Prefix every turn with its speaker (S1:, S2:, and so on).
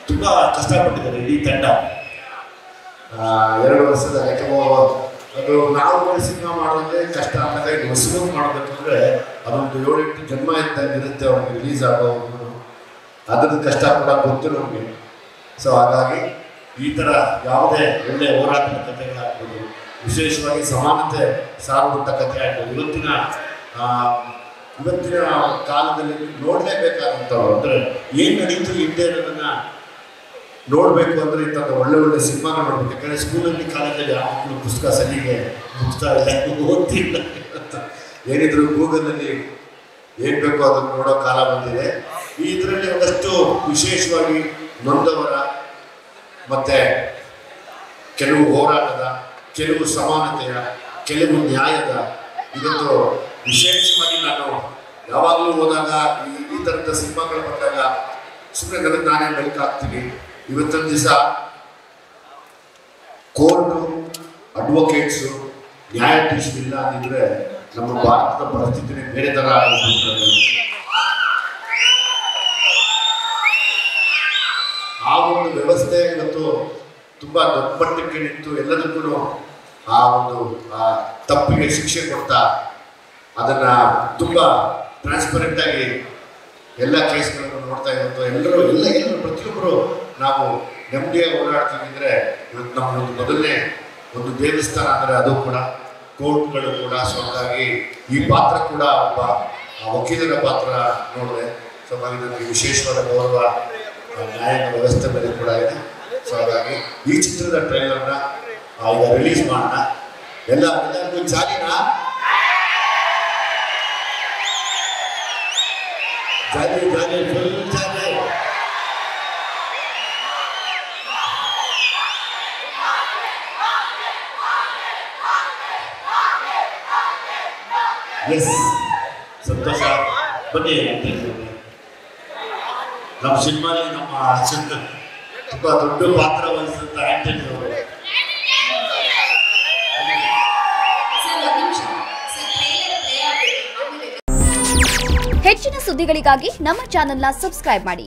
S1: ತುಂಬ ಕಷ್ಟಪಟ್ಟಿದ್ದಾರೆ ಇಡೀ ತಂಡ
S2: ಆ, ಎರಡು ವರ್ಷದ ಯಾಕಂದ್ರೆ ಅದು ನಾವು ಸಿನಿಮಾ ಮಾಡೋದೇ ಕಷ್ಟ ಅಂದಾಗ ಈಗ ಹೊಸಬರು ಮಾಡಬೇಕಂದ್ರೆ ಅದೊಂದು ಏಳೆಂಟು ಜನ್ಮ ಇದ್ದಾಗ ಇರುತ್ತೆ ಅವ್ರಿಗೆ ರಿಲೀಸ್ ಆಗೋದು ಅದ್ರದ್ದು ಕಷ್ಟ ಕೂಡ ಗೊತ್ತು ನಮಗೆ ಸೊ ಹಾಗಾಗಿ ಈ ಥರ ಯಾವುದೇ ಒಳ್ಳೆಯ ಹೋರಾಟದ ಕಥೆಗಳಾಗ್ಬೋದು ವಿಶೇಷವಾಗಿ ಸಮಾನತೆ ಸಾರುವಂಥ ಕಥೆ ಆಗ್ಬೋದು ಇವತ್ತಿನ ಆ, ಇವತ್ತಿನ ಕಾಲದಲ್ಲಿ ನೋಡಲೇಬೇಕಾದಂಥವ್ರು ಅಂದರೆ ಏನು ನಡೀತು ಹಿಂದೆ ಅನ್ನೋದನ್ನ ನೋಡಬೇಕು ಅಂದರೆ ಇಂಥದ್ದು ಒಳ್ಳೆ ಒಳ್ಳೆ ಸಿನಿಮಾಗಳು ನೋಡ್ಬೇಕು ಯಾಕಂದರೆ ಸ್ಕೂಲಲ್ಲಿ ಕಾಲೇಜಲ್ಲಿ ಯಾವ ಮಕ್ಕಳು ಪುಸ್ತಕ ಸರಿಗೆ ಮುಗಿಸ್ತಾ ಇಲ್ಲ ಓದ್ತಿಲ್ಲ ಏನಿದ್ರು ಗೂಗಲಲ್ಲಿ ಏನು ಬೇಕೋ ಅದನ್ನು ನೋಡೋ ಕಾಲ ಬಂದಿದೆ ಈ ಇದರಲ್ಲಿ ಒಂದಷ್ಟು ವಿಶೇಷವಾಗಿ ನೊಂದವರ ಮತ್ತು ಕೆಲವು ಹೋರಾಟದ ಕೆಲವು ಸಮಾನತೆಯ ಕೆಲವು ನ್ಯಾಯದ ಇದೊಂದು ವಿಶೇಷವಾಗಿ ನಾನು ಯಾವಾಗಲೂ ಹೋದಾಗ ಈ ಈ ಥರದ ಸಿನಿಮಾಗಳು ಬಂದಾಗ ಸುಮ್ಮನೆ ನನಗೆ ನಾನೇ ಮೆಲ್ಕ್ ಹಾಕ್ತೀನಿ ಇವತ್ತಿನ ದಿವಸ ಕೋರ್ಟು ಅಡ್ವೊಕೇಟ್ಸು ನ್ಯಾಯಾಧೀಶರು ಇಲ್ಲ ಅಂದಿದ್ರೆ ನಮ್ಮ ಭಾರತದ ಪರಿಸ್ಥಿತಿನೇ ಬೇರೆ ಥರ ಆಗ್ಬಿಟ್ಟಿರೋದು. ಆ ಒಂದು ವ್ಯವಸ್ಥೆ ಇವತ್ತು ತುಂಬ ದೊಡ್ಡ ಮಟ್ಟಕ್ಕೆ ನಿಂತು ಎಲ್ಲದಕ್ಕೂ ಆ ಒಂದು ಆ ತಪ್ಪಿಗೆ ಶಿಕ್ಷೆ ಕೊಡ್ತಾ ಅದನ್ನು ತುಂಬ ಟ್ರಾನ್ಸ್ಪರೆಂಟ್ ಆಗಿ ಎಲ್ಲ ಕೇಸ್ಗಳನ್ನು ನೋಡ್ತಾ ಇರೋದು ಎಲ್ಲರೂ ಎಲ್ಲ ಎಲ್ಲರೂ ಪ್ರತಿಯೊಬ್ಬರು ನಾವು ನೆಮ್ಮದಿಯಾಗಿ ಓಡಾಡ್ತಿದ್ರೆ ಇವತ್ತು ನಮ್ಮ ಒಂದು ಮೊದಲನೇ ಒಂದು ದೇವಸ್ಥಾನ ಅಂದರೆ ಅದು ಕೂಡ ಕೋರ್ಟ್ಗಳು ಕೂಡ ಸೊ ಹಾಗಾಗಿ ಈ ಪಾತ್ರ ಕೂಡ ಒಬ್ಬ ಆ ವಕೀಲರ ಪಾತ್ರ ನೋಡಿದೆ ಸೊ ಹಾಗಾಗಿ ನನಗೆ ವಿಶೇಷವಾದ ಗೌರವ ಆ ನ್ಯಾಯಾಂಗ ವ್ಯವಸ್ಥೆ ಮೇಲೆ ಕೂಡ ಇದೆ ಸೊ ಹಾಗಾಗಿ ಈ ಚಿತ್ರದ ಟ್ರೈಲರ್ನ ಈಗ ರಿಲೀಸ್ ಮಾಡೋಣ ಎಲ್ಲ ಎಲ್ಲರಿಗೂ ಜಾಲಿನಾ ಜಾಲಿ ಜಾಲಿ ಫುಲ್ ಜಾಲಿ ಎಸ್ ಸಂತೋಷ ಬನ್ನಿ ಬನ್ನಿ. ನಮ್ಮ ಸಿನಿಮಾಲಿ ನಮ್ಮ ತುಂಬ ದೊಡ್ಡ ಪಾತ್ರ ವಹಿಸಿದಂಥ ಆಂಟನಿ ಅವರು
S3: ಸರ್ ಒಂದು ನಿಮಿಷ ಸರ್ ಟ್ರೈಲರ್ ಪ್ಲೇ ಆಗಬೇಕು ಆಮೇಲೆ
S4: ಹೆಚ್ಚಿನ ಸುದ್ದಿಗಳಿಗಾಗಿ ನಮ್ಮ ಚಾನೆಲ್ನ ಸಬ್ಸ್ಕ್ರೈಬ್ ಮಾಡಿ